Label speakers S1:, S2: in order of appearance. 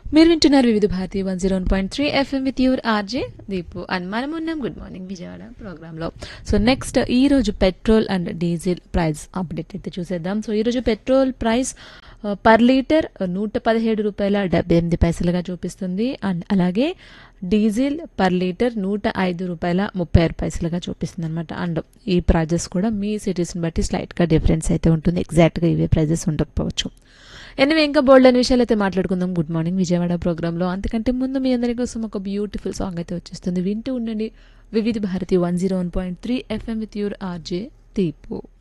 S1: మీరు వింటున్నారు Vividh Bharati one zero point three FM with your RJ Deepu and మనం ఉన్నాం గుడ్ మార్నింగ్ విజయవాడ ప్రోగ్రాంలో సో నెక్స్ట్ ఈ రోజు petrol and diesel price update అయితే చూసేద్దాం సో ఈరోజు పెట్రోల్ ప్రైస్ పర్ లీటర్ నూట పదిహేడు రూపాయల డెబ్బై ఎనిమిది పైసలుగా చూపిస్తుంది అండ్ అలాగే డీజిల్ పర్ లీటర్ నూట ఐదు రూపాయల ముప్పై ఆరు పైసలుగా చూపిస్తుంది అనమాట అండ్ ఈ ప్రైజెస్ కూడా మీ సిటీస్ని బట్టి స్లైట్గా డిఫరెన్స్ అయితే ఉంటుంది ఎగ్జాక్ట్గా ఇవే ప్రైజెస్ ఉండకపోవచ్చు ఎనివే ఇంకా బోల్డ్ అనే విషయాలు అయితే మాట్లాడుకుందాం గుడ్ మార్నింగ్ విజయవాడ ప్రోగ్రాంలో అంతకంటే ముందు మీ అందరి కోసం ఒక బ్యూటిఫుల్ సాంగ్ అయితే వచ్చేస్తుంది వింటూ ఉండండి Vividh Bharati one zero one point three FM with your RJ Deepu